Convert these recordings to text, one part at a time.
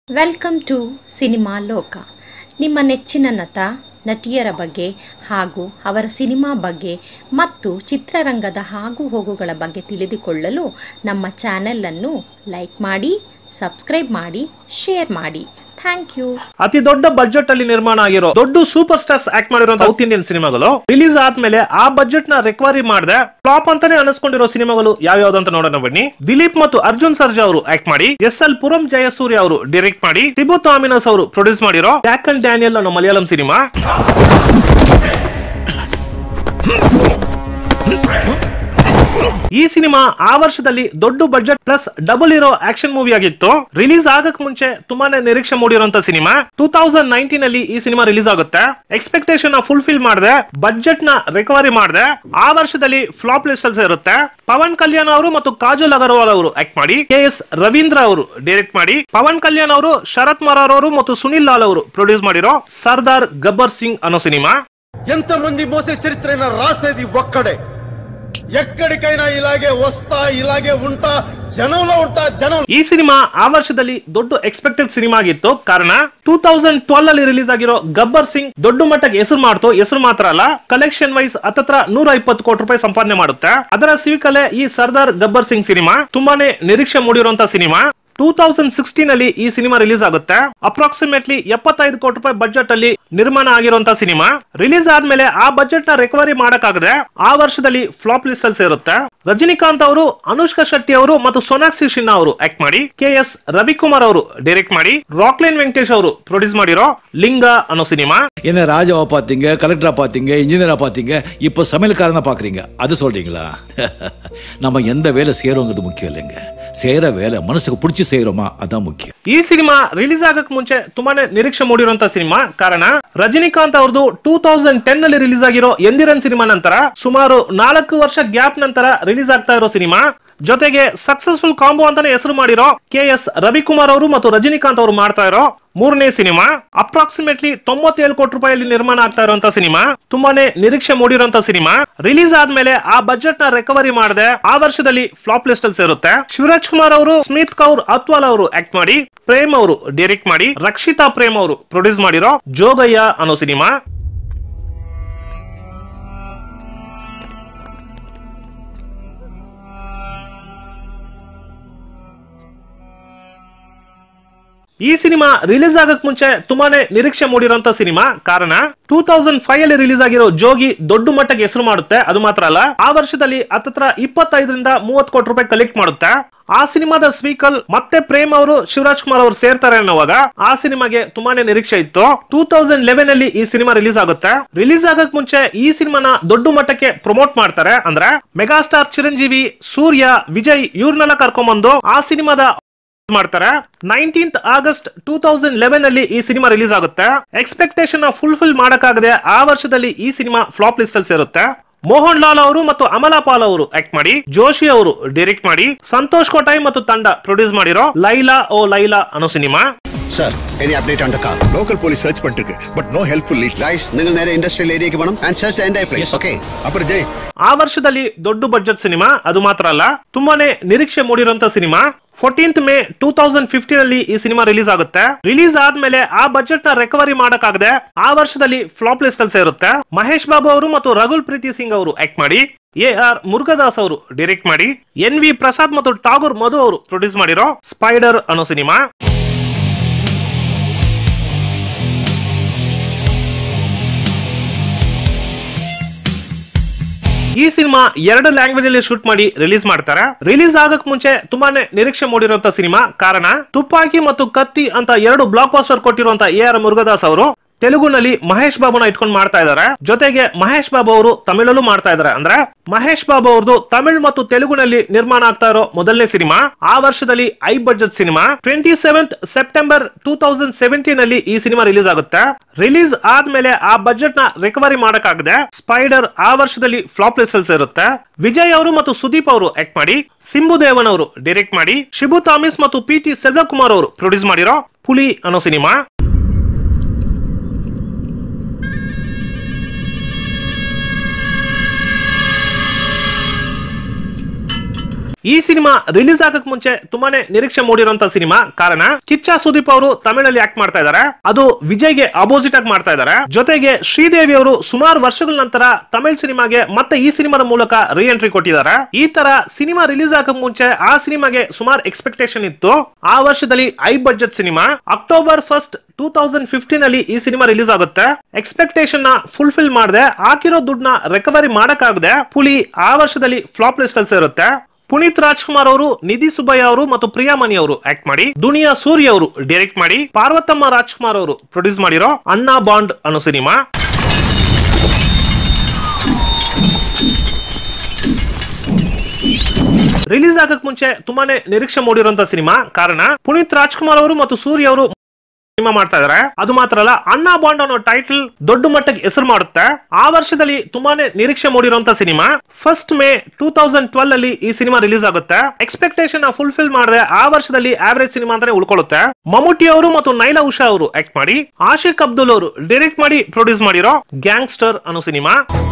welcome to cinema ಲೋಕ ನಿಮ್ಮ ನೆಚ್ಚಿನ ನಟ ನಟಿಯರ ಬಗ್ಗೆ ಹಾಗೂ ಅವರ ಸಿನಿಮಾ ಬಗ್ಗೆ ಮತ್ತು ಚಿತ್ರರಂಗದ ಆಗು ಹೋಗುಗಳ ಬಗ್ಗೆ ತಿಳಿದುಕೊಳ್ಳಲು ನಮ್ಮ ಚಾನೆಲನ್ನು ಲೈಕ್ ಮಾಡಿ ಸಬ್ಸ್ಕ್ರೈಬ್ ಮಾಡಿ ಶೇರ್ ಮಾಡಿ ಥ್ಯಾಂಕ್ ಯು ಅತಿ ದೊಡ್ಡ ಬಜೆಟ್ ಅಲ್ಲಿ ನಿರ್ಮಾಣ ಆಗಿರೋ ದೊಡ್ಡ ಸೂಪರ್ ಸ್ಟಾರ್ಸ್ ಆಕ್ಟ್ ಮಾಡಿರೋ ಸೌತ್ ಇಂಡಿಯನ್ ಸಿನಿಮಾಗಳು ರಿಲೀಸ್ ಆದ್ಮೇಲೆ ಆ ಬಜೆಟ್ ನ ರಿಕವರಿ ಮಾಡದೆ ಫ್ಲಾಪ್ ಅಂತಾನೆ ಅನಿಸ್ಕೊಂಡಿರೋ ಸಿನಿಮಾಗಳು ಯಾವ್ಯಾವ್ದು ಅಂತ ನೋಡೋಣ ಬನ್ನಿ ದಿಲೀಪ್ ಮತ್ತು ಅರ್ಜುನ್ ಸರ್ಜಾ ಅವರು ಆಕ್ಟ್ ಮಾಡಿ ಎಸ್ ಎಲ್ ಪುರಂ ಜಯಸೂರ್ಯ ಅವರು ಡೈರೆಕ್ಟ್ ಮಾಡಿ ಸಿಬು ತಾಮಿನಸ್ ಅವರು ಪ್ರೊಡ್ಯೂಸ್ ಮಾಡಿರೋ ಜಾಕ್ ಅಂಡ್ ಡ್ಯಾನಿಯಲ್ ಅನ್ನೋ ಮಲಯಾಳಂ ಸಿನಿಮಾ ಈ ಸಿನಿಮಾ ಆ ವರ್ಷದಲ್ಲಿ ದೊಡ್ಡ ಬಜೆಟ್ ಪ್ಲಸ್ ಡಬಲ್ ಇರೋ ಆಕ್ಷನ್ ಮೂವಿ ಆಗಿತ್ತು ರಿಲೀಸ್ ಆಗಕ್ ಮುಂಚೆ ತುಂಬಾನೇ ನಿರೀಕ್ಷೆ ಮೂಡಿರುವಂತ ಸಿನಿಮಾ ಟೂ ತೌಸಂಡ್ ನೈನ್ಟೀನ್ ಅಲ್ಲಿ ಈ ಸಿನಿಮಾ ರಿಲೀಸ್ ಆಗುತ್ತೆ ಎಕ್ಸ್ಪೆಕ್ಟೇಷನ್ ಫುಲ್ಫಿಲ್ ಮಾಡಿದೆ ಬಜೆಟ್ ನ ರಿಕವರಿ ಮಾಡಿದೆ ಆ ವರ್ಷದಲ್ಲಿ ಫ್ಲಾಪ್ ಲಿಸ್ಟ್ ಅಲ್ಲಿ ಇರುತ್ತೆ ಪವನ್ ಕಲ್ಯಾಣ್ ಅವರು ಮತ್ತು ಕಾಜಲ್ ಅಗರ್ವಾಲ್ ಅವರು ಆಕ್ಟ್ ಮಾಡಿ ಕೆ ಎಸ್ ರವೀಂದ್ರ ಅವರು ಡೈರೆಕ್ಟ್ ಮಾಡಿ ಪವನ್ ಕಲ್ಯಾಣ್ ಅವರು ಶರತ್ ಮರಾರ್ ಅವರು ಮತ್ತು ಸುನಿಲ್ ಲಾಲ್ ಅವರು ಪ್ರೊಡ್ಯೂಸ್ ಮಾಡಿರೋ ಸರ್ದಾರ್ ಗಬ್ಬರ್ ಸಿಂಗ್ ಅನ್ನೋ ಸಿನಿಮಾ ఎంతమంది మోసే చరిత్రైనా రాసేది ఒక్కడే ఎక్కడికైనా ఇలాగే వస్తా ఇలాగే ఉంటా జనంలో ఉంటా జనం ಈ ಸಿನಿಮಾ ಆ ವರ್ಷದಲ್ಲಿ ದೊಡ್ಡ ಎಕ್ಸ್ಪೆಕ್ಟೆಡ್ ಸಿನಿಮಾ ಆಗಿತ್ತು ಕಾರಣ ಟೂ ತೌಸಂಡ್ ಟ್ವೆಲ್ ಅಲ್ಲಿ ರಿಲೀಸ್ ಆಗಿರೋ ಗಬ್ಬರ್ ಸಿಂಗ್ ದೊಡ್ಡ ಮಟ್ಟಕ್ಕೆ ಹೆಸರು ಮಾಡ್ತು ಹೆಸರು ಮಾತ್ರ ಅಲ್ಲ ಕಲೆಕ್ಷನ್ ವೈಸ್ ಹತ್ತತ್ರ ನೂರ ಇಪ್ಪತ್ತು ಕೋಟಿ ರೂಪಾಯಿ ಸಂಪಾದನೆ ಮಾಡುತ್ತೆ ಅದರ ಸಿವಿಕಲೆ ಈ ಸರ್ದಾರ್ ಗಬ್ಬರ್ ಸಿಂಗ್ ಸಿನಿಮಾ ತುಂಬಾನೇ ನಿರೀಕ್ಷೆ ಮೂಡಿರುವಂತ ಸಿನಿಮಾ ಟೂ ತೌಸಂಡ್ ಸಿಕ್ಸ್ಟೀನ್ ಅಲ್ಲಿ ಈ ಸಿನಿಮಾ ರಿಲೀಸ್ ಆಗುತ್ತೆ ಅಪ್ರಾಕ್ಸಿಮೇಟ್ಲಿ ಎಪ್ಪತ್ತೈದು ಕೋಟಿ ರೂಪಾಯಿ ಬಜೆಟ್ ಅಲ್ಲಿ ನಿರ್ಮಾಣ ಆಗಿರುವಂತ ಸಿನಿಮಾ ರಿಲೀಸ್ ಆದ್ಮೇಲೆ ಆ ಬಜೆಟ್ ನ ರಿಕವರಿ ಮಾಡಕ್ಕಾಗದೆ ಆ ವರ್ಷದಲ್ಲಿ ಫ್ಲಾಪ್ ಲಿಸ್ಟ್ ಅಲ್ಲಿ ಸೇರುತ್ತೆ ರಜನಿಕಾಂತ್ ಅವರು ಅನುಷ್ಕಾ ಶೆಟ್ಟಿ ಅವರು ಮತ್ತು ಸೋನಾಕ್ಷಿ ಸಿನ್ಹಾ ಅವರು ಆಕ್ಟ್ ಮಾಡಿ ಕೆ ಎಸ್ ರವಿಕುಮಾರ್ ಅವರು ಡೈರೆಕ್ಟ್ ಮಾಡಿ ರಾಕ್ಲೈನ್ ವೆಂಕಟೇಶ್ ಅವರು ಪ್ರೊಡ್ಯೂಸ್ ಮಾಡಿರೋ ಲಿಂಗ ಅನ್ನೋ ಸಿನಿಮಾ என்ன ராஜாவை பார்த்தீங்க கலெக்டரா பார்த்தீங்க இன்ஜினியரா பார்த்தீங்க இப்போ சமையல்காரனை பார்க்குறீங்க அது சொல்றீங்களா நம்ம எந்த வேலை செய்கிறோங்கிறது முக்கியம் இல்லைங்க செய்கிற வேலை மனசுக்கு பிடிச்சி செய்கிறோமா அதான் முக்கியம் ಈ ಸಿನಿಮಾ ರಿಲೀಸ್ ಆಗಕ್ ಮುಂಚೆ ತುಂಬಾನೇ ನಿರೀಕ್ಷೆ ಮೂಡಿರುವಂತ ಸಿನಿಮಾ ಕಾರಣ ರಜನಿಕಾಂತ್ ಅವ್ರದ್ದು ಟೂ ತೌಸಂಡ್ ಟೆನ್ ಅಲ್ಲಿ ರಿಲೀಸ್ ಆಗಿರೋ ಎಂದಿರನ್ ಸಿನಿಮಾ ನಂತರ ಸುಮಾರು ನಾಲ್ಕು ವರ್ಷ ಗ್ಯಾಪ್ ನಂತರ ರಿಲೀಸ್ ಆಗ್ತಾ ಇರೋ ಸಿನಿಮಾ ಜೊತೆಗೆ ಸಕ್ಸಸ್ಫುಲ್ ಕಾಂಬೋ ಅಂತಾನೆ ಹೆಸರು ಮಾಡಿರೋ ಕೆ ಎಸ್ ರವಿಕುಮಾರ್ ಅವರು ಮತ್ತು ರಜನಿಕಾಂತ್ ಅವರು ಮಾಡ್ತಾ ಇರೋ ಮೂರನೇ ಸಿನಿಮಾ ಅಪ್ರಾಕ್ಸಿಮೇಟ್ಲಿ ತೊಂಬತ್ತೇಳು ಕೋಟಿ ರೂಪಾಯಿಯಲ್ಲಿ ನಿರ್ಮಾಣ ಆಗ್ತಾ ಇರುವಂತ ಸಿನಿಮಾ ತುಂಬಾನೇ ನಿರೀಕ್ಷೆ ಮೂಡಿರುವಂತ ಸಿನಿಮಾ ರಿಲೀಸ್ ಆದ್ಮೇಲೆ ಆ ಬಜೆಟ್ ನ ರಿಕವರಿ ಮಾಡದೆ ಆ ವರ್ಷದಲ್ಲಿ ಫ್ಲಾಪ್ ಲಿಸ್ಟ್ ಅಲ್ಲಿ ಸೇರುತ್ತೆ ಶಿವರಾಜ್ ಕುಮಾರ್ ಅವರು ಸ್ಮಿತ್ ಕೌರ್ ಅತ್ವಾಲ್ ಅವರು ಆಕ್ಟ್ ಮಾಡಿ ಪ್ರೇಮ್ ಅವರು ಡೈರೆಕ್ಟ್ ಮಾಡಿ ರಕ್ಷಿತಾ ಪ್ರೇಮ್ ಅವರು ಪ್ರೊಡ್ಯೂಸ್ ಮಾಡಿರೋ ಜೋಗಯ್ಯ ಅನ್ನೋ ಸಿನಿಮಾ ಈ ಸಿನಿಮಾ ರಿಲೀಸ್ ಆಗಕ್ ಮುಂಚೆ ತುಂಬಾನೇ ನಿರೀಕ್ಷೆ ಮೂಡಿರುವಂತ ಸಿನಿಮಾ ಕಾರಣ ಟೂ ತೌಸಂಡ್ ಫೈವ್ ಅಲ್ಲಿ ರಿಲೀಸ್ ಆಗಿರೋ ಜೋಗಿ ದೊಡ್ಡ ಮಟ್ಟಕ್ಕೆ ಹೆಸರು ಮಾಡುತ್ತೆ ಅದು ಮಾತ್ರ ಅಲ್ಲ ಆ ವರ್ಷದಲ್ಲಿ ಹತ್ತತ್ರ ಇಪ್ಪತ್ತೈದರಿಂದ ಮೂವತ್ತು ಕೋಟಿ ರೂಪಾಯಿ ಕಲೆಕ್ಟ್ ಮಾಡುತ್ತೆ ಆ ಸಿನಿಮಾದ ಸ್ವೀಕಲ್ ಮತ್ತೆ ಪ್ರೇಮ್ ಅವರು ಶಿವರಾಜ್ ಕುಮಾರ್ ಅವರು ಸೇರ್ತಾರೆ ಅನ್ನೋವಾಗ ಆ ಸಿನಿಮಾಗೆ ತುಂಬಾನೇ ನಿರೀಕ್ಷೆ ಇತ್ತು ಟೂ ತೌಸಂಡ್ ಲೆವೆನ್ ಅಲ್ಲಿ ಈ ಸಿನಿಮಾ ರಿಲೀಸ್ ಆಗುತ್ತೆ ರಿಲೀಸ್ ಆಗಕ್ ಮುಂಚೆ ಈ ಸಿನಿಮಾನ ದೊಡ್ಡ ಮಟ್ಟಕ್ಕೆ ಪ್ರಮೋಟ್ ಮಾಡ್ತಾರೆ ಅಂದ್ರೆ ಮೆಗಾಸ್ಟಾರ್ ಚಿರಂಜೀವಿ ಸೂರ್ಯ ವಿಜಯ್ ಇವ್ರನ್ನೆಲ್ಲ ಕರ್ಕೊಂಡ್ಬಂದು ಆ ಸಿನಿಮಾದ ಮಾಡ್ತಾರೆ nineteenth August two thousand eleven ಅಲ್ಲಿ ಈ ಸಿನಿಮಾ ರಿಲೀಸ್ ಆಗುತ್ತೆ ಎಕ್ಸ್ಪೆಕ್ಟೇಷನ್ ಫುಲ್ಫಿಲ್ ಮಾಡಕ್ಕಾಗದೆ ಆ ವರ್ಷದಲ್ಲಿ ಈ ಸಿನಿಮಾ ಫ್ಲಾಪ್ ಲಿಸ್ಟ್ ಅಲ್ಲಿ ಸೇರುತ್ತೆ ಮೋಹನ್ ಲಾಲ್ ಅವರು ಮತ್ತು ಅಮಲಾ ಪಾಲ್ ಅವರು ಆಕ್ಟ್ ಮಾಡಿ ಜೋಶಿ ಅವರು ಡೈರೆಕ್ಟ್ ಮಾಡಿ ಸಂತೋಷ್ ಕೋಟಾಯ್ ಮತ್ತು ತಂಡ ಪ್ರೊಡ್ಯೂಸ್ ಮಾಡಿರೋ ಲೈಲಾ ಓ ಲೈಲಾ ಅನ್ನೋ cinema sir any update on the car local police search பண்ணிட்டு இருக்கு but no helpful leads guys നിങ്ങൾ നേരെ ഇൻഡസ്ട്രിയൽ ഏരിയക്ക് പോകണം and search entire place okay அப்புறம் ஜெய் ಆ ವರ್ಷದಲ್ಲಿ ದೊಡ್ಡ ಬಜೆಟ್ ಸಿನಿಮಾ ಅದು ಮಾತ್ರ ಅಲ್ಲ ತುಂಬಾನೇ ನಿರೀಕ್ಷೆ ಮೂಡಿರುವಂತ cinema fourteenth May two thousand fifteen ಅಲ್ಲಿ ಈ ಸಿನಿಮಾ ರಿಲೀಸ್ ಆಗುತ್ತೆ ರಿಲೀಸ್ ಆದ್ಮೇಲೆ ಆ ಬಜೆಟ್ ನ ರಿಕವರಿ ಮಾಡಕ್ಕಾಗದೆ ಆ ವರ್ಷದಲ್ಲಿ ಫ್ಲಾಪ್ ಲಿಸ್ಟ್ ಅಲ್ಲಿ ಸೇರುತ್ತೆ ಮಹೇಶ್ ಬಾಬು ಅವರು ಮತ್ತು ರಘುಲ್ ಪ್ರೀತಿ ಸಿಂಗ್ ಅವರು ಆಕ್ಟ್ ಮಾಡಿ ಎ ಆರ್ ಮುರುಗದಾಸ್ ಅವರು ಡೈರೆಕ್ಟ್ ಮಾಡಿ ಎನ್ ವಿ ಪ್ರಸಾದ್ ಮತ್ತು ಟಾಗೂರ್ ಮಧು ಅವರು ಪ್ರೊಡ್ಯೂಸ್ ಮಾಡಿರೋ ಸ್ಪೈಡರ್ ಅನ್ನೋ ಸಿನಿಮಾ ಈ ಸಿನಿಮಾ ಎರಡು ಲ್ಯಾಂಗ್ವೇಜ್ ಅಲ್ಲಿ ಶೂಟ್ ಮಾಡಿ ರಿಲೀಸ್ ಮಾಡ್ತಾರೆ ರಿಲೀಸ್ ಆಗಕ್ ಮುಂಚೆ ತುಂಬಾನೇ ನಿರೀಕ್ಷೆ ಮೂಡಿರುವಂತ ಸಿನಿಮಾ ಕಾರಣ ತುಪ್ಪಾಕಿ ಮತ್ತು ಕತ್ತಿ ಅಂತ ಎರಡು ಬ್ಲಾಕ್ ಬಾಸ್ಟರ್ ಕೊಟ್ಟಿರುವಂತ ಎ ಆರ್ ಮುರುಗದಾಸ್ ಅವರು ತೆಲುಗುನಲ್ಲಿ ಮಹೇಶ್ ಬಾಬುನ ಇಟ್ಕೊಂಡು ಮಾಡ್ತಾ ಇದ್ದಾರೆ ಜೊತೆಗೆ ಮಹೇಶ್ ಬಾಬು ಅವರು ತಮಿಳಲ್ಲೂ ಮಾಡ್ತಾ ಇದ್ದಾರೆ ಅಂದ್ರೆ ಮಹೇಶ್ ಬಾಬು ಅವ್ರದ್ದು ತಮಿಳ್ ಮತ್ತು ತೆಲುಗುನಲ್ಲಿ ನಿರ್ಮಾಣ ಆಗ್ತಾ ಇರೋ ಮೊದಲನೇ ಸಿನಿಮಾ ಆ ವರ್ಷದಲ್ಲಿ high budget cinema twenty seventh September two thousand seventeen ಅಲ್ಲಿ ಈ ಸಿನಿಮಾ ರಿಲೀಸ್ ಆಗುತ್ತೆ ರಿಲೀಸ್ ಆದ್ಮೇಲೆ ಆ ಬಜೆಟ್ ನ ರಿಕವರಿ ಮಾಡಕ್ಕಾಗದೆ ಸ್ಪೈಡರ್ ಆ ವರ್ಷದಲ್ಲಿ ಫ್ಲಾಪ್ ಲಿಸ್ಟ್ ಅಲ್ಲಿ ಸೇರುತ್ತೆ ವಿಜಯ್ ಅವರು ಮತ್ತು ಸುದೀಪ್ ಅವರು ಆಕ್ಟ್ ಮಾಡಿ ಸಿಂಬು ದೇವನ್ ಅವರು ಡೈರೆಕ್ಟ್ ಮಾಡಿ ಶಿಬು ಥಾಮಿಸ್ ಮತ್ತು ಪಿ ಟಿ ಸೆಲ್ವಕುಮಾರ್ ಅವರು ಪ್ರೊಡ್ಯೂಸ್ ಮಾಡಿರೋ ಪುಲಿ ಅನ್ನೋ ಸಿನಿಮಾ ಈ ಸಿನಿಮಾ ರಿಲೀಸ್ ಆಗಕ್ ಮುಂಚೆ ತುಂಬಾನೇ ನಿರೀಕ್ಷೆ ಮೂಡಿರುವಂತ ಸಿನಿಮಾ ಕಾರಣ ಕಿಚ್ಚ ಸುದೀಪ್ ಅವರು ತಮಿಳಲ್ಲಿ ಆಕ್ಟ್ ಮಾಡ್ತಾ ಇದ್ದಾರೆ ಅದು ವಿಜಯ್ಗೆ ಅಪೋಸಿಟ್ ಆಗಿ ಮಾಡ್ತಾ ಇದ್ದಾರೆ ಜೊತೆಗೆ ಶ್ರೀದೇವಿ ಅವರು ಸುಮಾರು ವರ್ಷಗಳ ನಂತರ ತಮಿಳ್ ಸಿನಿಮಾಗೆ ಮತ್ತೆ ಈ ಸಿನಿಮಾದ ಮೂಲಕ ರೀ ಎಂಟ್ರಿ ಕೊಟ್ಟಿದ್ದಾರೆ ಈ ತರ ಸಿನಿಮಾ ರಿಲೀಸ್ ಆಗಕ್ ಮುಂಚೆ ಆ ಸಿನಿಮಾಗೆ ಸುಮಾರು ಎಕ್ಸ್ಪೆಕ್ಟೇಷನ್ ಇತ್ತು ಆ ವರ್ಷದಲ್ಲಿ high budget cinema October first two thousand fifteen ಅಲ್ಲಿ ಈ ಸಿನಿಮಾ ರಿಲೀಸ್ ಆಗುತ್ತೆ ಎಕ್ಸ್ಪೆಕ್ಟೇಷನ್ ನ ಫುಲ್ಫಿಲ್ ಮಾಡದೆ ಹಾಕಿರೋ ದುಡ್ಡನ್ನ ರಿಕವರಿ ಮಾಡಕ್ಕಾಗದೆ ಪುಲಿ ಆ ವರ್ಷದಲ್ಲಿ ಫ್ಲಾಪ್ ಲಿಸ್ಟ್ ಅಲ್ಲಿ ಸೇರುತ್ತೆ ಪುನೀತ್ ರಾಜ್ಕುಮಾರ್ ಅವರು ನಿಧಿ ಸುಬ್ಬಯ್ಯ ಅವರು ಮತ್ತು ಪ್ರಿಯಾಮಣಿ ಅವರು ಆಕ್ಟ್ ಮಾಡಿ ದುನಿಯಾ ಸೂರ್ಯ ಅವರು ಡೈರೆಕ್ಟ್ ಮಾಡಿ ಪಾರ್ವತಮ್ಮ ರಾಜ್ಕುಮಾರ್ ಅವರು ಪ್ರೊಡ್ಯೂಸ್ ಮಾಡಿರೋ ಅಣ್ಣಾ ಬಾಂಡ್ ಅನ್ನೋ ಸಿನಿಮಾ ರಿಲೀಸ್ ಆಗಕ್ ಮುಂಚೆ ತುಂಬಾನೇ ನಿರೀಕ್ಷೆ ಮೂಡಿರುವಂತ ಸಿನಿಮಾ ಕಾರಣ ಪುನೀತ್ ರಾಜ್ಕುಮಾರ್ ಅವರು ಮತ್ತು ಸೂರ್ಯ ಅವರು ಸಿನಿಮಾ ಮಾಡ್ತಾ ಇದಾರೆ ಅದು ಮಾತ್ರ ಅಲ್ಲ ಅಣ್ಣಾ ಬಾಂಡ್ ಅನ್ನೋ ಟೈಟಲ್ ದೊಡ್ಡ ಮಟ್ಟಕ್ಕೆ ಹೆಸರು ಮಾಡುತ್ತೆ ಆ ವರ್ಷದಲ್ಲಿ ತುಂಬಾನೇ ನಿರೀಕ್ಷೆ ಮೂಡಿರುವಂತ cinema first May two thousand twelve ಅಲ್ಲಿ ಈ ಸಿನಿಮಾ ರಿಲೀಸ್ ಆಗುತ್ತೆ ಎಕ್ಸ್ಪೆಕ್ಟೇಷನ್ ಫುಲ್ಫಿಲ್ ಮಾಡದೆ ಆ ವರ್ಷದಲ್ಲಿ ಆವರೇಜ್ ಸಿನಿಮಾ ಅಂತಾನೆ ಉಳ್ಕೊಳ್ಳುತ್ತೆ ಮಮ್ಮೂಟಿ ಅವರು ಮತ್ತು ನೈಲಾ ಉಷಾ ಅವರು ಆಕ್ಟ್ ಮಾಡಿ ಆಶಿಕ್ ಅಬ್ದುಲ್ ಅವರು ಡೈರೆಕ್ಟ್ ಮಾಡಿ ಪ್ರೊಡ್ಯೂಸ್ ಮಾಡಿರೋ ಗ್ಯಾಂಗ್ಸ್ಟರ್ ಅನ್ನೋ ಸಿನಿಮಾ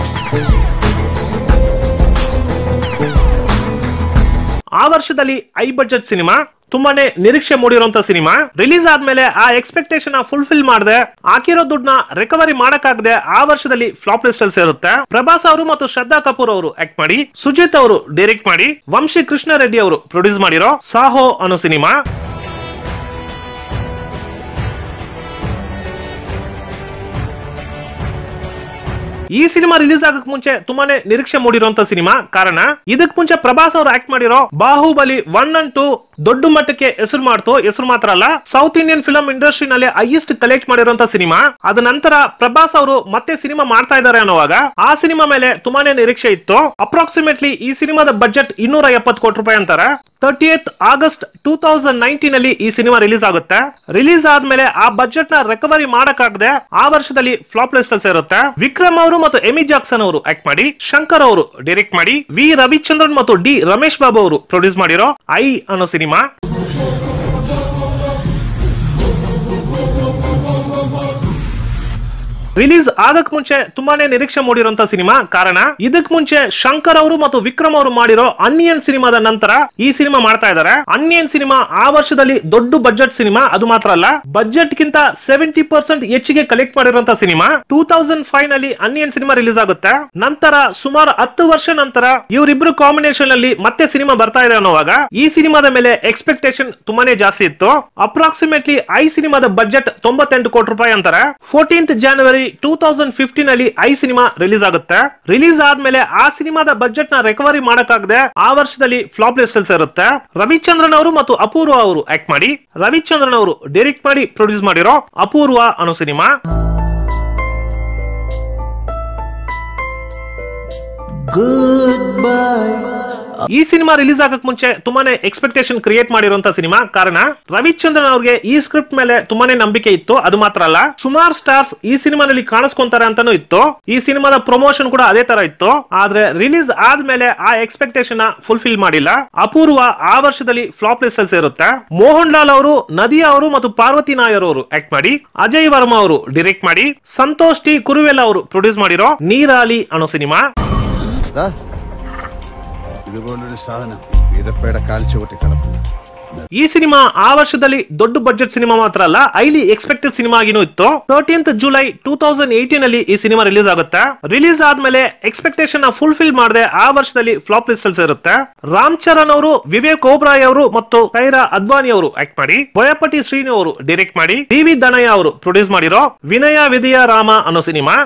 ಆ ವರ್ಷದಲ್ಲಿ ಐ ಬಡ್ಜೆಟ್ ಸಿನಿಮಾ ತುಂಬಾನೇ ನಿರೀಕ್ಷೆ ಮೂಡಿರುವಂತ ಸಿನಿಮಾ ರಿಲೀಸ್ ಆದ್ಮೇಲೆ ಆ ಎಕ್ಸ್ಪೆಕ್ಟೇಷನ್ ಫುಲ್ಫಿಲ್ ಮಾಡದೆ ಹಾಕಿರೋ ದುಡ್ಡನ್ನ ರಿಕವರಿ ಮಾಡಕ್ಕಾಗದೆ ಆ ವರ್ಷದಲ್ಲಿ ಫ್ಲಾಪ್ ಲಿಸ್ಟ್ ಅಲ್ಲಿ ಸೇರುತ್ತೆ ಪ್ರಭಾಸ್ ಅವರು ಮತ್ತು ಶ್ರದ್ಧಾ ಕಪೂರ್ ಅವರು ಆಕ್ಟ್ ಮಾಡಿ ಸುಜಿತ್ ಅವರು ಡೈರೆಕ್ಟ್ ಮಾಡಿ ವಂಶಿ ಕೃಷ್ಣ ರೆಡ್ಡಿ ಅವರು ಪ್ರೊಡ್ಯೂಸ್ ಮಾಡಿರೋ ಸಾಹೋ ಅನ್ನೋ ಸಿನಿಮಾ ಈ ಸಿನಿಮಾ ರಿಲೀಸ್ ಆಗಕ್ ಮುಂಚೆ ತುಂಬಾನೇ ನಿರೀಕ್ಷೆ ಮೂಡಿರುವಂತ ಸಿನಿಮಾ ಕಾರಣ ಇದಕ್ ಮುಂಚೆ ಪ್ರಭಾಸ್ ಅವರು ಆಕ್ಟ್ ಮಾಡಿರೋ ಬಾಹುಬಲಿ ಒನ್ ಅಂಡ್ ಟೂ ದೊಡ್ಡ ಮಟ್ಟಕ್ಕೆ ಹೆಸರು ಮಾಡ್ತು ಹೆಸರು ಮಾತ್ರ ಅಲ್ಲ ಸೌತ್ ಇಂಡಿಯನ್ ಫಿಲಂ ಇಂಡಸ್ಟ್ರಿ ನಲ್ಲಿ ಹೈಯೆಸ್ಟ್ ಕಲೆಕ್ಟ್ ಮಾಡಿರುವಂತ ಸಿನಿಮಾ ಅದ ನಂತರ ಪ್ರಭಾಸ್ ಅವರು ಮತ್ತೆ ಸಿನಿಮಾ ಮಾಡ್ತಾ ಇದ್ದಾರೆ ಅನ್ನೋವಾಗ ಆ ಸಿನಿಮಾ ಮೇಲೆ ತುಂಬಾನೇ ನಿರೀಕ್ಷೆ ಇತ್ತು ಅಪ್ರಾಕ್ಸಿಮೇಟ್ಲಿ ಈ ಸಿನಿಮಾದ ಬಜೆಟ್ ಇನ್ನೂರ ಎಪ್ಪತ್ತು ಕೋಟಿ ರೂಪಾಯಿ ಅಂತಾರೆ thirty August two thousand nineteen ಅಲ್ಲಿ ಈ ಸಿನಿಮಾ ರಿಲೀಸ್ ಆಗುತ್ತೆ ರಿಲೀಸ್ ಆದ್ಮೇಲೆ ಆ ಬಜೆಟ್ ನ ರಿಕವರಿ ಮಾಡಕ್ಕಾಗದೆ ಆ ವರ್ಷದಲ್ಲಿ ಫ್ಲಾಪ್ ಲಿಸ್ಟ್ ಅಲ್ಲಿ ಸೇರುತ್ತೆ ವಿಕ್ರಮ್ ಅವರು ಮತ್ತು ಎಮಿ ಜಾಕ್ಸನ್ ಅವರು ಆಕ್ಟ್ ಮಾಡಿ ಶಂಕರ್ ಅವರು ಡೈರೆಕ್ಟ್ ಮಾಡಿ ವಿ ರವಿಚಂದ್ರನ್ ಮತ್ತು ಡಿ ರಮೇಶ್ ಬಾಬು ಅವರು ಪ್ರೊಡ್ಯೂಸ್ ಮಾಡಿರೋ ಐ ಅನ್ನೋ ಸಿನಿಮಾ ರಿಲೀಸ್ ಆಗಕ್ ಮುಂಚೆ ತುಂಬಾನೇ ನಿರೀಕ್ಷೆ ಮೂಡಿರುವಂತ ಸಿನಿಮಾ ಕಾರಣ ಇದಕ್ ಮುಂಚೆ ಶಂಕರ್ ಅವರು ಮತ್ತು ವಿಕ್ರಮ್ ಅವರು ಮಾಡಿರೋ ಅನ್ಯನ್ ಸಿನಿಮಾದ ನಂತರ ಈ ಸಿನಿಮಾ ಮಾಡ್ತಾ ಇದ್ದಾರೆ ಅನ್ಯನ್ ಸಿನಿಮಾ ಆ ವರ್ಷದಲ್ಲಿ ದೊಡ್ಡ ಬಜೆಟ್ ಸಿನಿಮಾ ಅದು ಮಾತ್ರ ಅಲ್ಲ ಬಜೆಟ್ ಗಿಂತ ಸೆವೆಂಟಿ ಪರ್ಸೆಂಟ್ ಹೆಚ್ಚಿಗೆ ಕಲೆಕ್ಟ್ ಮಾಡಿರುವಂತ ಸಿನಿಮಾ ಟೂ ತೌಸಂಡ್ ಫೈವ್ ನಲ್ಲಿ ಅನ್ಯನ್ ಸಿನಿಮಾ ರಿಲೀಸ್ ಆಗುತ್ತೆ ನಂತರ ಸುಮಾರು ಹತ್ತು ವರ್ಷ ನಂತರ ಇವರಿಬ್ರು ಕಾಂಬಿನೇಷನ್ ಅಲ್ಲಿ ಮತ್ತೆ ಸಿನಿಮಾ ಬರ್ತಾ ಇದೆ ಅನ್ನೋವಾಗ ಈ ಸಿನಿಮಾದ ಮೇಲೆ ಎಕ್ಸ್ಪೆಕ್ಟೇಷನ್ ತುಂಬಾನೇ ಜಾಸ್ತಿ ಇತ್ತು ಅಪ್ರಾಕ್ಸಿಮೇಟ್ಲಿ ಐ ಸಿನಿಮಾದ ಬಜೆಟ್ ತೊಂಬತ್ತೆಂಟು ಕೋಟಿ ರೂಪಾಯಿ ಅಂತಾರೆ fourteenth January two thousand fifteen ಅಲ್ಲಿ ಐ ಸಿನಿಮಾ ರಿಲೀಸ್ ಆಗುತ್ತೆ ರಿಲೀಸ್ ಆದ್ಮೇಲೆ ಆ ಸಿನಿಮಾದ ಬಜೆಟ್ ನ ರಿಕವರಿ ಮಾಡಕ್ಕಾಗದೆ ಆ ವರ್ಷದಲ್ಲಿ ಫ್ಲಾಪ್ ಲಿಸ್ಟ್ ಅಲ್ಲಿ ಸೇರುತ್ತೆ ರವಿಚಂದ್ರನ್ ಅವರು ಮತ್ತು ಅಪೂರ್ವ ಅವರು ಆಕ್ಟ್ ಮಾಡಿ ರವಿಚಂದ್ರನ್ ಅವರು ಡೈರೆಕ್ಟ್ ಮಾಡಿ ಪ್ರೊಡ್ಯೂಸ್ ಮಾಡಿರೋ ಅಪೂರ್ವ ಅನ್ನೋ ಸಿನಿಮಾ ಈ ಸಿನಿಮಾ ರಿಲೀಸ್ ಆಗಕ್ ಮುಂಚೆ ತುಂಬಾನೇ ಎಕ್ಸ್ಪೆಕ್ಟೇಷನ್ ಕ್ರಿಯೇಟ್ ಮಾಡಿರುವಂತ ಸಿನಿಮಾ ಕಾರಣ ರವಿಚಂದ್ರನ್ ಅವ್ರಿಗೆ ಈ ಸ್ಕ್ರಿಪ್ಟ್ ಮೇಲೆ ತುಂಬಾನೇ ನಂಬಿಕೆ ಇತ್ತು ಅದು ಮಾತ್ರ ಅಲ್ಲ ಸುಮಾರು ಸ್ಟಾರ್ಸ್ ಈ ಸಿನಿಮಾನಲ್ಲಿ ಕಾಣಿಸ್ಕೊಂತಾರೆ ಅಂತಾನೂ ಇತ್ತು ಈ ಸಿನಿಮಾದ ಪ್ರಮೋಷನ್ ಕೂಡ ಅದೇ ತರ ಇತ್ತು ಆದ್ರೆ ರಿಲೀಸ್ ಆದ್ಮೇಲೆ ಆ ಎಕ್ಸ್ಪೆಕ್ಟೇಷನ್ ಫುಲ್ಫಿಲ್ ಮಾಡಿಲ್ಲ ಅಪೂರ್ವ ಆ ವರ್ಷದಲ್ಲಿ ಫ್ಲಾಪ್ ಲಿಸ್ಟ್ ಅಲ್ಲಿ ಸೇರುತ್ತೆ ಮೋಹನ್ ಲಾಲ್ ಅವರು ನದಿಯಾ ಅವರು ಮತ್ತು ಪಾರ್ವತಿ ನಾಯರ್ ಅವರು ಆಕ್ಟ್ ಮಾಡಿ ಅಜಯ್ ವರ್ಮಾ ಅವರು ಡೈರೆಕ್ಟ್ ಮಾಡಿ ಸಂತೋಷ್ ಟಿ ಕುರುವೆಲ್ಲ ಅವರು ಪ್ರೊಡ್ಯೂಸ್ ಮಾಡಿರೋ ನೀರಾಲಿ ಅನ್ನೋ ಸಿನಿಮಾ ഇതുപോലൊരു സാധനം വീരപ്പയുടെ കാൽച്ചുവട്ടി കിടപ്പുണ്ട് ಈ ಸಿನಿಮಾ ಆ ವರ್ಷದಲ್ಲಿ ದೊಡ್ಡ ಬಜೆಟ್ ಸಿನಿಮಾ ಮಾತ್ರ ಅಲ್ಲ ಹೈಲಿ ಎಕ್ಸ್ಪೆಕ್ಟೆಡ್ ಸಿನಿಮಾ ಆಗಿನೂ ಇತ್ತು thirteenth July two thousand eighteen ಅಲ್ಲಿ ಈ ಸಿನಿಮಾ ರಿಲೀಸ್ ಆಗುತ್ತೆ ರಿಲೀಸ್ ಆದ್ಮೇಲೆ ಎಕ್ಸ್ಪೆಕ್ಟೇಷನ್ ಫುಲ್ಫಿಲ್ ಮಾಡದೆ ಆ ವರ್ಷದಲ್ಲಿ ಫ್ಲಾಪ್ ಲಿಸ್ಟ್ ಅಲ್ಲಿ ಸೇರುತ್ತೆ ರಾಮ್ ಚರಣ್ ಅವರು ವಿವೇಕ್ ಓಬ್ರಾಯ್ ಅವರು ಮತ್ತು ಕೈರಾ ಅದ್ವಾನಿ ಅವರು ಆಕ್ಟ್ ಮಾಡಿ ಬೊಯಪಟಿ ಶ್ರೀನು ಅವರು ಡೈರೆಕ್ಟ್ ಮಾಡಿ ಡಿ ವಿ ದನಯ್ಯ ಅವರು ಪ್ರೊಡ್ಯೂಸ್ ಮಾಡಿರೋ ವಿನಯ ವಿದಯ ರಾಮ ಅನ್ನೋ ಸಿನಿಮಾ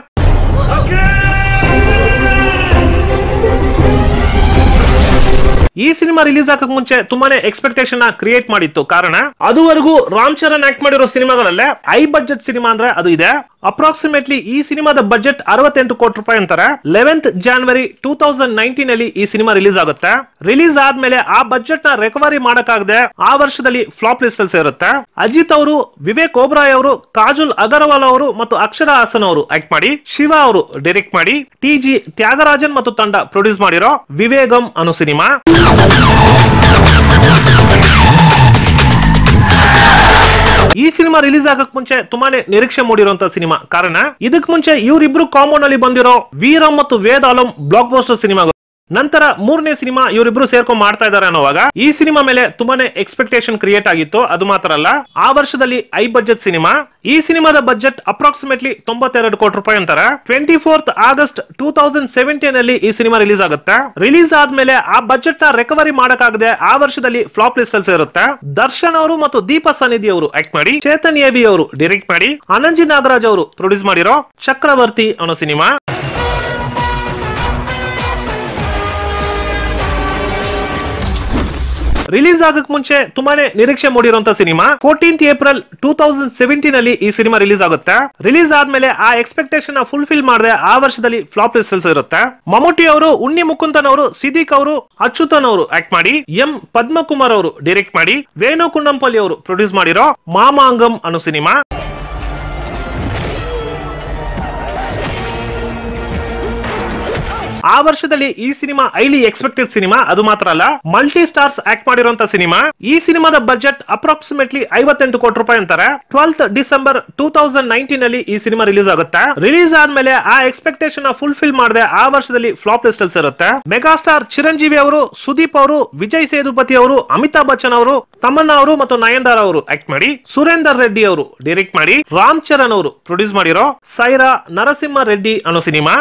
ಈ ಸಿನಿಮಾ ರಿಲೀಸ್ ಆಗಕ್ ಮುಂಚೆ ತುಂಬಾನೇ ಎಕ್ಸ್ಪೆಕ್ಟೇಷನ್ ಕ್ರಿಯೇಟ್ ಮಾಡಿತ್ತು ಕಾರಣ ಅದುವರೆಗೂ ರಾಮ್ ಚರಣ್ ಆಕ್ಟ್ ಮಾಡಿರೋ ಸಿನಿಮಾಗಳಲ್ಲೇ ಐ ಬಜೆಟ್ ಸಿನಿಮಾ ಅಂದ್ರೆ ಅದು ಇದೆ ಅಪ್ರಾಕ್ಸಿಮೇಟ್ಲಿ ಈ ಸಿನಿಮಾದ ಬಜೆಟ್ ಅರವತ್ತೆಂಟು ಕೋಟಿ ರೂಪಾಯಿ ಅಂತಾರೆ eleventh January two thousand nineteen ಅಲ್ಲಿ ಈ ಸಿನಿಮಾ ರಿಲೀಸ್ ಆಗುತ್ತೆ ರಿಲೀಸ್ ಆದ್ಮೇಲೆ ಆ ಬಜೆಟ್ ನ ರಿಕವರಿ ಮಾಡಕ್ಕಾಗದೆ ಆ ವರ್ಷದಲ್ಲಿ ಫ್ಲಾಪ್ ಲಿಸ್ಟ್ ಅಲ್ಲಿ ಸೇರುತ್ತೆ ಅಜಿತ್ ಅವರು ವಿವೇಕ್ ಓಬ್ರಾಯ್ ಅವರು ಕಾಜುಲ್ ಅಗರ್ವಾಲ್ ಅವರು ಮತ್ತು ಅಕ್ಷರ ಹಾಸನ್ ಅವರು ಆಕ್ಟ್ ಮಾಡಿ ಶಿವ ಅವರು ಡೈರೆಕ್ಟ್ ಮಾಡಿ ಟಿ ಜಿ ತ್ಯಾಗರಾಜನ್ ಮತ್ತು ತಂಡ ಪ್ರೊಡ್ಯೂಸ್ ಮಾಡಿರೋ ವಿವೇಗಂ ಅನ್ನೋ ಸಿನಿಮಾ ಈ ಸಿನಿಮಾ ರಿಲೀಸ್ ಆಗಕ್ ಮುಂಚೆ ತುಂಬಾನೇ ನಿರೀಕ್ಷೆ ಮೂಡಿರುವಂತ ಸಿನಿಮಾ ಕಾರಣ ಇದಕ್ ಮುಂಚೆ ಇವರಿಬ್ರು ಕಾಂಬೋ ನಲ್ಲಿ ಬಂದಿರೋ ವೀರಂ ಮತ್ತು ವೇದಾಲಂ ಬ್ಲಾಕ್ ಬಸ್ಟರ್ ಸಿನಿಮಾ ನಂತರ ಮೂರನೇ ಸಿನಿಮಾ ಇವರಿಬ್ರು ಸೇರ್ಕೊಂಡ್ ಮಾಡ್ತಾ ಇದಾರೆ ಅನ್ನೋವಾಗ ಈ ಸಿನಿಮಾ ಮೇಲೆ ತುಂಬಾನೇ ಎಕ್ಸ್ಪೆಕ್ಟೇಷನ್ ಕ್ರಿಯೇಟ್ ಆಗಿತ್ತು ಅದು ಮಾತ್ರ ಅಲ್ಲ ಆ ವರ್ಷದಲ್ಲಿ ಐ ಬಜೆಟ್ ಸಿನಿಮಾ ಈ ಸಿನಿಮಾದ ಬಜೆಟ್ ಅಪ್ರಾಕ್ಸಿಮೇಟ್ಲಿ ತೊಂಬತ್ತೆರಡು ಕೋಟಿ ರೂಪಾಯಿ ಅಂತಾರೆ twenty fourth August two thousand seventeen ಅಲ್ಲಿ ಈ ಸಿನಿಮಾ ರಿಲೀಸ್ ಆಗುತ್ತೆ ರಿಲೀಸ್ ಆದ್ಮೇಲೆ ಆ ಬಜೆಟ್ ನ ರಿಕವರಿ ಮಾಡಕ್ಕಾಗದೆ ಆ ವರ್ಷದಲ್ಲಿ ಫ್ಲಾಪ್ ಲಿಸ್ಟ್ ಅಲ್ಲಿ ಸೇರುತ್ತೆ ದರ್ಶನ್ ಅವರು ಮತ್ತು ದೀಪ ಸನ್ನಿಧಿ ಅವರು ಆಕ್ಟ್ ಮಾಡಿ ಚೇತನ್ ಎಬಿ ಅವರು ಡೈರೆಕ್ಟ್ ಮಾಡಿ ಅನಂಜಿ ನಾಗರಾಜ್ ಅವರು ಪ್ರೊಡ್ಯೂಸ್ ಮಾಡಿರೋ ಚಕ್ರವರ್ತಿ ಅನ್ನೋ ಸಿನಿಮಾ ರಿಲೀಸ್ ಆಗಕ್ ಮುಂಚೆ ತುಂಬಾನೇ ನಿರೀಕ್ಷೆ ಮೂಡಿರುವಂತ cinema fourteenth April two thousand seventeen ಅಲ್ಲಿ ಈ ಸಿನಿಮಾ ರಿಲೀಸ್ ಆಗುತ್ತೆ ರಿಲೀಸ್ ಆದ್ಮೇಲೆ ಆ ಎಕ್ಸ್ಪೆಕ್ಟೇಷನ್ ಫುಲ್ಫಿಲ್ ಮಾಡದೆ ಆ ವರ್ಷದಲ್ಲಿ ಫ್ಲಾಪ್ ರಿಸಲ್ಟ್ಸ್ ಇರುತ್ತೆ ಮಮ್ಮೂಟಿ ಅವರು ಉಣ್ಣಿ ಮುಕುಂದನ್ ಅವರು ಸಿದ್ದಿಕ್ ಅವರು ಅಚ್ಯುತನ್ ಅವರು ಆಕ್ಟ್ ಮಾಡಿ ಎಂ ಪದ್ಮಕುಮಾರ್ ಅವರು ಡೈರೆಕ್ಟ್ ಮಾಡಿ ವೇಣು ಕುಂಡಂಪಲ್ಲಿ ಅವರು ಪ್ರೊಡ್ಯೂಸ್ ಮಾಡಿರೋ ಮಾಮಾಂಗಂ ಅನ್ನೋ ಸಿನಿಮಾ ಆ ವರ್ಷದಲ್ಲಿ ಈ ಸಿನಿಮಾ ಐಲಿ ಎಕ್ಸ್ಪೆಕ್ಟೆಡ್ ಸಿನಿಮಾ ಅದು ಮಾತ್ರ ಅಲ್ಲ ಮಲ್ಟಿ ಸ್ಟಾರ್ಸ್ ಆಕ್ಟ್ ಮಾಡಿರುವಂತ ಸಿನಿಮಾ ಈ ಸಿನಿಮಾದ ಬಜೆಟ್ ಅಪ್ರಾಕ್ಸಿಮೇಟ್ಲಿ ಐವತ್ತೆಂಟು ಕೋಟಿ ರೂಪಾಯಿ ಅಂತಾರೆ twelfth December two thousand nineteen ಅಲ್ಲಿ ಈ ಸಿನಿಮಾ ರಿಲೀಸ್ ಆಗುತ್ತೆ ರಿಲೀಸ್ ಆದ್ಮೇಲೆ ಆ ಎಕ್ಸ್ಪೆಕ್ಟೇಷನ್ ಫುಲ್ಫಿಲ್ ಮಾಡದೆ ಆ ವರ್ಷದಲ್ಲಿ ಫ್ಲಾಪ್ ಲಿಸ್ಟ್ ಅಲ್ಲಿ ಇರುತ್ತೆ ಮೆಗಾಸ್ಟಾರ್ ಚಿರಂಜೀವಿ ಅವರು ಸುದೀಪ್ ಅವರು ವಿಜಯ್ ಸೇದುಪತಿ ಅವರು ಅಮಿತಾಬ್ ಬಚ್ಚನ್ ಅವರು ತಮನ್ನಾ ಅವರು ಮತ್ತು ನಯನ್ದಾರ್ ಅವರು ಆಕ್ಟ್ ಮಾಡಿ ಸುರೇಂದರ್ ರೆಡ್ಡಿ ಅವರು ಡೈರೆಕ್ಟ್ ಮಾಡಿ ರಾಮ್ ಚರಣ್ ಅವರು ಪ್ರೊಡ್ಯೂಸ್ ಮಾಡಿರೋ ಸೈರಾ ನರಸಿಂಹ ರೆಡ್ಡಿ ಅನ್ನೋ ಸಿನಿಮಾ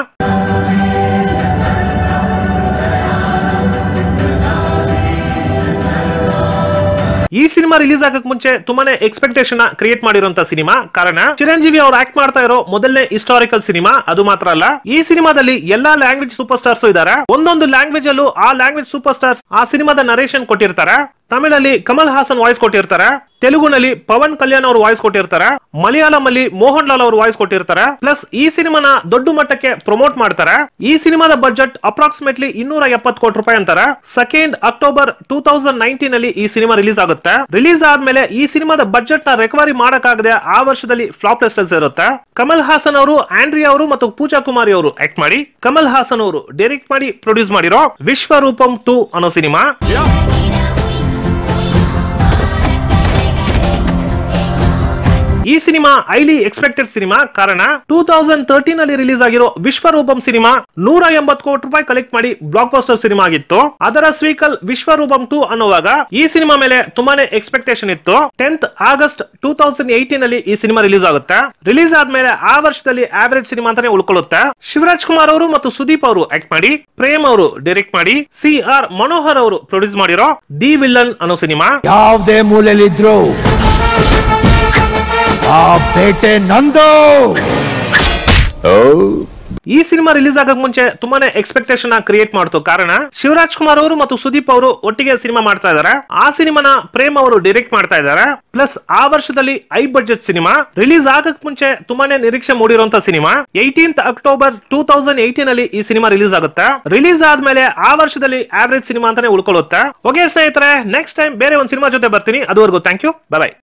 ಈ ಸಿನಿಮಾ ರಿಲೀಸ್ ಆಗಕ್ ಮುಂಚೆ ತುಂಬಾನೇ ಎಕ್ಸ್ಪೆಕ್ಟೇಷನ್ ಕ್ರಿಯೇಟ್ ಮಾಡಿರುವಂತ ಸಿನಿಮಾ ಕಾರಣ ಚಿರಂಜೀವಿ ಅವರು ಆಕ್ಟ್ ಮಾಡ್ತಾ ಇರೋ ಮೊದಲನೇ ಹಿಸ್ಟಾರಿಕಲ್ ಸಿನಿಮಾ ಅದು ಮಾತ್ರ ಅಲ್ಲ ಈ ಸಿನಿಮಾದಲ್ಲಿ ಎಲ್ಲಾ ಲ್ಯಾಂಗ್ವೇಜ್ ಸೂಪರ್ ಸ್ಟಾರ್ಸ್ ಇದ್ದಾರೆ ಒಂದೊಂದು ಲ್ಯಾಂಗ್ವೇಜ್ ಅಲ್ಲೂ ಆ ಲ್ಯಾಂಗ್ವೇಜ್ ಸೂಪರ್ ಸ್ಟಾರ್ಸ್ ಆ ಸಿನಿಮಾದ ನರೇಷನ್ ಕೊಟ್ಟಿರ್ತಾರೆ ತಮಿಳಲ್ಲಿ ಕಮಲ್ ಹಾಸನ್ ವಾಯ್ಸ್ ಕೊಟ್ಟಿರ್ತಾರೆ ತೆಲುಗುನಲ್ಲಿ ಪವನ್ ಕಲ್ಯಾಣ್ ಅವರು ವಾಯ್ಸ್ ಕೊಟ್ಟಿರ್ತಾರೆ ಮಲಯಾಳಂ ಅಲ್ಲಿ ಮೋಹನ್ ಲಾಲ್ ಅವರು ವಾಯ್ಸ್ ಕೊಟ್ಟಿರ್ತಾರೆ ಪ್ಲಸ್ ಈ ಸಿನಿಮಾನ ದೊಡ್ಡ ಮಟ್ಟಕ್ಕೆ ಪ್ರಮೋಟ್ ಮಾಡ್ತಾರೆ ಈ ಸಿನಿಮಾದ ಬಜೆಟ್ ಅಪ್ರಾಕ್ಸಿಮೇಟ್ಲಿ ಇನ್ನೂರ ಎಪ್ಪತ್ತು ಕೋಟಿ ರೂಪಾಯಿ ಅಂತಾರೆ second October two thousand nineteen ಅಲ್ಲಿ ಈ ಸಿನಿಮಾ ರಿಲೀಸ್ ಆಗುತ್ತೆ ರಿಲೀಸ್ ಆದ್ಮೇಲೆ ಈ ಸಿನಿಮಾದ ಬಜೆಟ್ ನ ರಿಕವರಿ ಮಾಡಕ್ಕಾಗದೆ ಆ ವರ್ಷದಲ್ಲಿ ಫ್ಲಾಪ್ ಲಿಸ್ಟ್ ಅಲ್ಲಿ ಇರುತ್ತೆ ಕಮಲ್ ಹಾಸನ್ ಅವರು ಆಂಡ್ರಿಯಾ ಅವರು ಮತ್ತು ಪೂಜಾ ಕುಮಾರಿ ಅವರು ಆಕ್ಟ್ ಮಾಡಿ ಕಮಲ್ ಹಾಸನ್ ಅವರು ಡೈರೆಕ್ಟ್ ಮಾಡಿ ಪ್ರೊಡ್ಯೂಸ್ ಮಾಡಿರೋ ವಿಶ್ವರೂಪಂ ಟೂ ಅನ್ನೋ ಸಿನಿಮಾ ಈ ಸಿನಿಮಾ ಐಲಿ ಎಕ್ಸ್ಪೆಕ್ಟೆಡ್ ಸಿನಿಮಾ ಕಾರಣ ಟೂ ತೌಸಂಡ್ ತರ್ಟೀನ್ ಅಲ್ಲಿ ರಿಲೀಸ್ ಆಗಿರೋ ವಿಶ್ವರೂಪಂ ಸಿನಿಮಾ ನೂರ ಎಂಬತ್ತು ಕೋಟಿ ರೂಪಾಯಿ ಕಲೆಕ್ಟ್ ಮಾಡಿ ಬ್ಲಾಕ್ ಬಸ್ಟರ್ ಸಿನಿಮಾ ಆಗಿತ್ತು ಅದರ ಸ್ವೀಕಲ್ ವಿಶ್ವರೂಪಂ ಟೂ ಅನ್ನುವಾಗ ಈ ಸಿನಿಮಾ ಮೇಲೆ ತುಂಬಾನೇ ಎಕ್ಸ್ಪೆಕ್ಟೇಷನ್ ಇತ್ತು tenth August two thousand eighteen ಅಲ್ಲಿ ಈ ಸಿನಿಮಾ ರಿಲೀಸ್ ಆಗುತ್ತೆ ರಿಲೀಸ್ ಆದ್ಮೇಲೆ ಆ ವರ್ಷದಲ್ಲಿ ಆವರೇಜ್ ಸಿನಿಮಾ ಅಂತಾನೆ ಉಳ್ಕೊಳ್ಳುತ್ತೆ ಶಿವರಾಜ್ ಕುಮಾರ್ ಅವರು ಮತ್ತು ಸುದೀಪ್ ಅವರು ಆಕ್ಟ್ ಮಾಡಿ ಪ್ರೇಮ್ ಅವರು ಡೈರೆಕ್ಟ್ ಮಾಡಿ ಸಿ ಆರ್ ಮನೋಹರ್ ಅವರು ಪ್ರೊಡ್ಯೂಸ್ ಮಾಡಿರೋ ದಿ ವಿಲ್ಲನ್ ಅನ್ನೋ ಸಿನಿಮಾ ಯಾವುದೇ ಮೂಲೆಯಲ್ಲಿದ್ರು ಆ ಬೇಟೆ ನಂದು ಈ ಸಿನಿಮಾ ರಿಲೀಸ್ ಆಗಕ್ ಮುಂಚೆ ತುಂಬಾನೇ ಎಕ್ಸ್ಪೆಕ್ಟೇಷನ್ ಕ್ರಿಯೇಟ್ ಮಾಡ್ತು ಕಾರಣ ಶಿವರಾಜ್ ಕುಮಾರ್ ಅವರು ಮತ್ತು ಸುದೀಪ್ ಅವರು ಒಟ್ಟಿಗೆ ಸಿನಿಮಾ ಮಾಡ್ತಾ ಇದಾರೆ ಆ ಸಿನಿಮಾನ ಪ್ರೇಮ್ ಅವರು ಡೈರೆಕ್ಟ್ ಮಾಡ್ತಾ ಇದ್ದಾರೆ ಪ್ಲಸ್ ಆ ವರ್ಷದಲ್ಲಿ ಐ ಬಜೆಟ್ ಸಿನಿಮಾ ರಿಲೀಸ್ ಆಗಕ್ ಮುಂಚೆ ತುಂಬಾನೇ ನಿರೀಕ್ಷೆ ಮೂಡಿರುವಂತ cinema eighteenth October two thousand eighteen ಅಲ್ಲಿ ಈ ಸಿನಿಮಾ ರಿಲೀಸ್ ಆಗುತ್ತೆ ರಿಲೀಸ್ ಆದ್ಮೇಲೆ ಆ ವರ್ಷದಲ್ಲಿ ಆವರೇಜ್ ಸಿನಿಮಾ ಅಂತಾನೆ ಉಳ್ಕೊಳ್ಳುತ್ತೆ ಓಕೆ ಸ್ನೇಹಿತರೆ ನೆಕ್ಸ್ಟ್ ಟೈಮ್ ಬೇರೆ ಒಂದು ಸಿನಿಮಾ ಜೊತೆ ಬರ್ತೀನಿ ಅದುವರೆಗೂ ಥ್ಯಾಂಕ್ ಯು ಬೈ